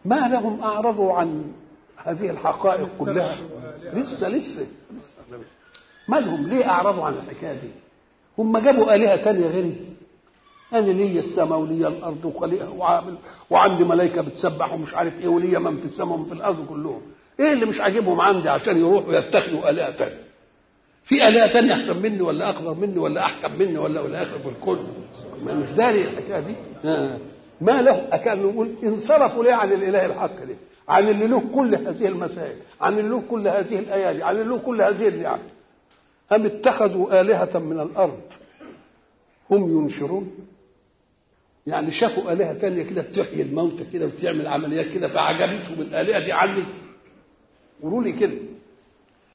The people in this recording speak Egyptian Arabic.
ما لهم اعرضوا عن هذه الحقائق كلها لسه لسه لسه ما لهم ليه اعرضوا عن الحكايه دي هم جابوا الهه تانية غيري انا ليا السماء وليا الارض وخليقها وعامل وعندي ملائكه بتسبح ومش عارف ايه وليا من في السماء ومن في الارض كلهم ايه اللي مش عاجبهم عندي عشان يروحوا يتخذوا الهه تانية في الهه تانية احسن مني ولا اقدر مني ولا احكم مني ولا ولا اخر في الكل ما مش داري الحكايه دي آه. ما له أكان نقول انصرفوا ليه عن الاله الحق ده عن اللي له كل هذه المسائل عن اللي له كل هذه الايادي عن اللي له كل هذه النعم أم اتخذوا آلهة من الأرض هم ينشرون يعني شافوا آلهة تانية كده بتحيي الموتى كده وبتعمل عمليات كده فعجبتهم الآلهة دي عني قولوا لي كده